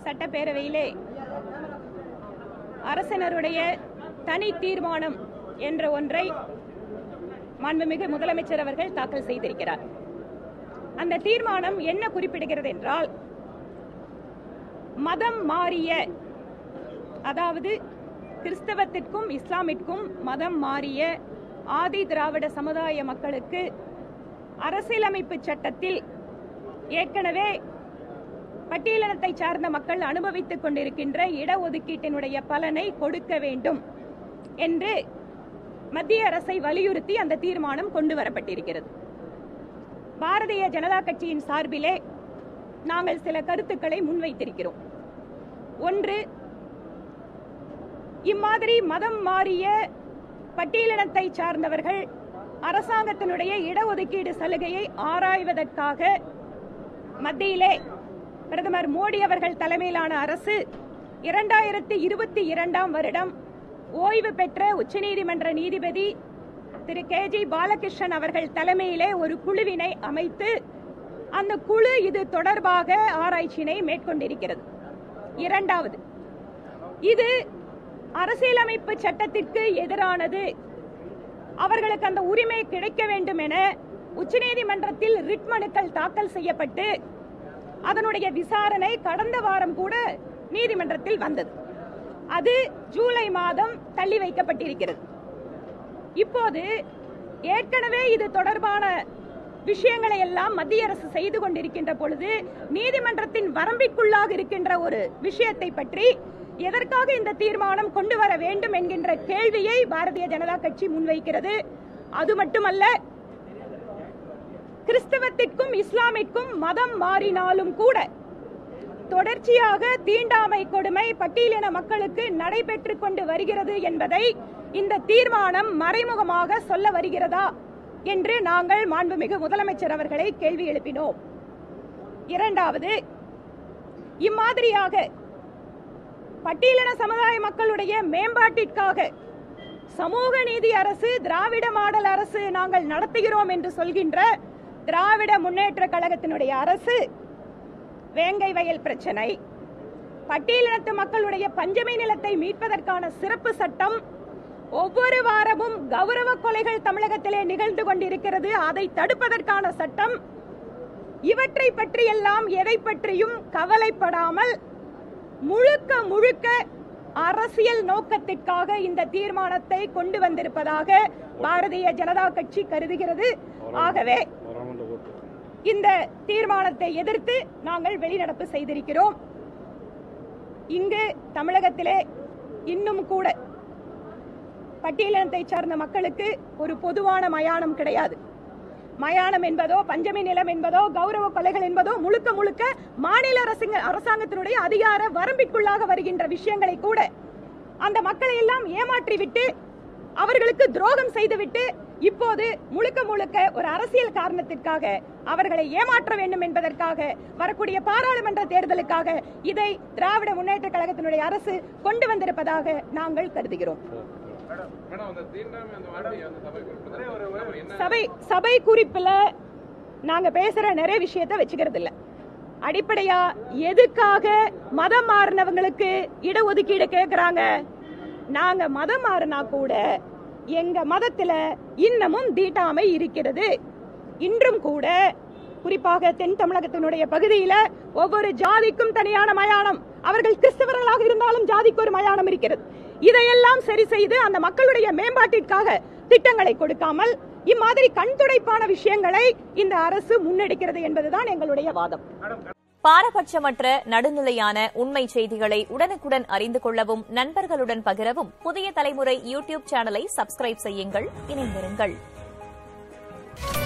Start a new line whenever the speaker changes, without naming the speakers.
சட்டப்பேரவையிலே அரசினருடைய தனி தீர்மானம் என்ற ஒன்றை மாண்புமிகு முதலமைச்சர் அவர்கள் தாக்கல் செய்திருக்கிறார் அந்த தீர்மானம் என்ன குறிப்பிடுகிறது என்றால் மதம் மாறிய அதாவது கிறிஸ்தவத்திற்கும் இஸ்லாமிற்கும் மதம் மாறிய ஆதி திராவிட சமுதாய மக்களுக்கு அரசியலமைப்பு சட்டத்தில் ஏற்கனவே பட்டியலினத்தை சார்ந்த மக்கள் அனுபவித்துக் கொண்டிருக்கின்ற இடஒதுக்கீட்டினுடைய பலனை கொடுக்க வேண்டும் என்று மத்திய அரசை வலியுறுத்தி அந்த தீர்மானம் கொண்டு வரப்பட்டிருக்கிறது பாரதிய ஜனதா கட்சியின் சார்பிலே நாங்கள் சில கருத்துக்களை முன்வைத்திருக்கிறோம் ஒன்று இம்மாதிரி மதம் மாறிய பட்டியலினத்தை சார்ந்தவர்கள் அரசாங்கத்தினுடைய இடஒதுக்கீடு சலுகையை ஆராய்வதற்காக மத்தியிலே பிரதமர் மோடி அவர்கள் தலைமையிலான அரசு இரண்டாயிரத்தி இருபத்தி இரண்டாம் வருடம் ஓய்வு பெற்ற உச்சநீதிமன்ற நீதிபதி திரு கே ஜி பாலகிருஷ்ணன் அவர்கள் தலைமையிலே ஒரு குழுவினை அமைத்து அந்த குழு இது தொடர்பாக ஆராய்ச்சியினை மேற்கொண்டிருக்கிறது இரண்டாவது இது அரசியலமைப்பு சட்டத்திற்கு எதிரானது அவர்களுக்கு அந்த உரிமை கிடைக்க வேண்டும் என உச்சநீதிமன்றத்தில் ரிட் மனுக்கள் தாக்கல் செய்யப்பட்டு அதனுடைய விசாரணை கடந்த வாரம் கூட நீதிமன்றத்தில் வந்தது அது ஜூலை மாதம் தள்ளி வைக்கப்பட்டிருக்கிறது இப்போது ஏற்கனவே இது தொடர்பான விஷயங்களை எல்லாம் மத்திய அரசு செய்து கொண்டிருக்கின்ற பொழுது நீதிமன்றத்தின் வரம்பிற்குள்ளாக இருக்கின்ற ஒரு விஷயத்தை பற்றி எதற்காக இந்த தீர்மானம் கொண்டு வர வேண்டும் என்கின்ற கேள்வியை பாரதிய ஜனதா கட்சி முன்வைக்கிறது அது மட்டுமல்ல கிறிஸ்தவத்திற்கும் இஸ்லாமிற்கும் மதம் மாறினாலும் கூட தொடர்ச்சியாக தீண்டாமை கொடுமை பட்டியலின மக்களுக்கு நடைபெற்றுக் கொண்டு வருகிறது என்பதை இந்த தீர்மானம் மறைமுகமாக சொல்ல வருகிறதா என்று நாங்கள் மாண்புமிகு முதலமைச்சர் அவர்களை கேள்வி எழுப்பினோம் இரண்டாவது இம்மாதிரியாக பட்டியலின சமுதாய மக்களுடைய மேம்பாட்டிற்காக சமூக நீதி அரசு திராவிட மாடல் அரசு நாங்கள் நடத்துகிறோம் என்று சொல்கின்ற திராவிட முன்னேற்ற கழகத்தினுடைய அரசு வேங்கை வயல் பிரச்சனை பட்டியலினத்து மக்களுடைய பஞ்சமி நிலத்தை மீட்பதற்கான சிறப்பு சட்டம் ஒவ்வொரு வாரமும் கௌரவ கொலைகள் தமிழகத்திலே நிகழ்ந்து கொண்டிருக்கிறது அதை தடுப்பதற்கான சட்டம் இவற்றை பற்றியெல்லாம் எதை பற்றியும் கவலைப்படாமல் முழுக்க முழுக்க அரசியல் நோக்கத்திற்காக இந்த தீர்மானத்தை கொண்டு வந்திருப்பதாக பாரதிய ஜனதா கட்சி கருதுகிறது ஆகவே இந்த தீர்மானத்தை எதிர்த்து நாங்கள் வெளிநடப்பு செய்திருக்கிறோம் இங்கு தமிழகத்திலே இன்னும் கூட பட்டியலினத்தை சார்ந்த மக்களுக்கு ஒரு பொதுவான மயானம் கிடையாது மயானம் என்பதோ பஞ்சமி நிலம் என்பதோ கௌரவ கொலைகள் என்பதோ முழுக்க முழுக்க மாநில அரசுங்க அரசாங்கத்தினுடைய அதிகார வரம்பிற்குள்ளாக வருகின்ற விஷயங்களை கூட அந்த மக்களை எல்லாம் ஏமாற்றி விட்டு அவர்களுக்கு துரோகம் செய்துவிட்டு இப்போது முழுக்க முழுக்க ஒரு அரசியல் காரணத்திற்காக அவர்களை ஏமாற்ற வேண்டும் என்பதற்காக வரக்கூடிய பாராளுமன்ற தேர்தலுக்காக இதை திராவிட முன்னேற்ற கழகத்தினுடைய அரசு கொண்டு வந்திருப்பதாக நாங்கள் கருதுகிறோம்
மேடம் அந்த தீண்டாமை அந்த வார்த்தையை அந்த சபை குறிப்பிட்டது என்ன
சபை சபை குறிப்புல நாங்க பேசுற நிறைய விஷயத்த வச்சுக்கிறது இல்ல அடிப்படையா எதுக்காக மதம் மாறினவங்களுக்கு இடஒதுக்கீடு கேக்குறாங்க நாங்க மதம் மாறினா கூட எங்க மதத்துல இன்னமும் தீட்டாமை இருக்கிறது இன்றும் கூட குறிப்பாக தென் தமிழகத்தினுடைய பகுதியில ஒவ்வொரு ஜாதிக்கும் தனியான மயானம் அவர்கள் கிறிஸ்தவர்களாக இருந்தாலும் ஜாதிக்கு ஒரு மயானம் இருக்கிறது இதையெல்லாம் சரி செய்து அந்த மக்களுடைய மேம்பாட்டிற்காக திட்டங்களை கொடுக்காமல் இம்மாதிரி கண் துடைப்பான விஷயங்களை இந்த அரசு முன்னெடுக்கிறது என்பதுதான் எங்களுடைய வாதம்
பாரபட்சமற்ற நடுநிலையான உண்மை செய்திகளை உடனுக்குடன் அறிந்து கொள்ளவும் நண்பர்களுடன் பகிரவும் புதிய தலைமுறை யூடியூப் சேனலை சப்ஸ்கிரைப் செய்யுங்கள் இணைந்திருங்கள்